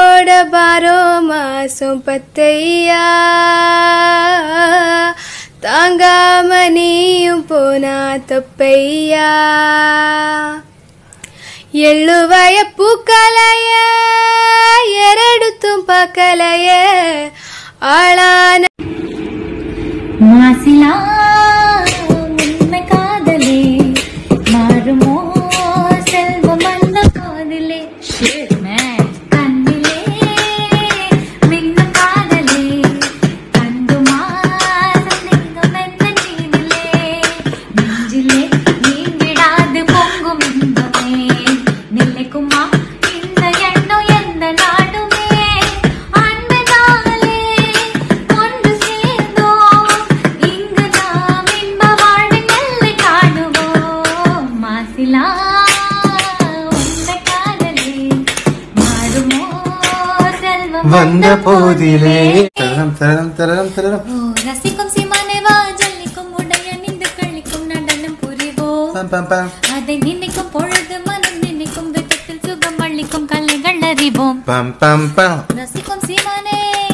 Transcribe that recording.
உன்னோட பாரோ மாசம் பத்தையா தாங்காம நீயும் போனா தப்பையா எள்ளுவய பூக்கலைய எரடுத்தும் பக்கலைய ஆளான மாசிலா உண்மை காதலே மாறுமோ செல்வம் அந்த காதலே கண்ணிலே மின்னும் காதலே கண்டுமா சந்தேகம் எந்த நீனிலே நெஞ்சிலே நீ விடாது பொங்கும் இன்பமே நிலைக்குமா இந்த எண்ணம் எந்த நாடுமே அன்பதாலே ஒன்று சேர்ந்தோம் இங்கு நாம் இன்ப வாழ்வின் எல்லை காணுவோம் மாசிலா உந்த காதலே மாறுமோ செல்வம் வந்த போதிலே தரரம் தரரம் தரரம் தரரம் ஓ, ரசிக்கும் சிமானே வா ஜல்லிக்கும் உடைய நின்று கழிக்கும் நடனம் புரிவோம் பம் பம் பம் அதை நினைக்கும் பொழுது மனம் நினைக்கும் வெட்டத்தில் சுகம் அளிக்கும் கலைகள் அறிவோம் பம் பம் பம் ரசிக்கும் சீமானே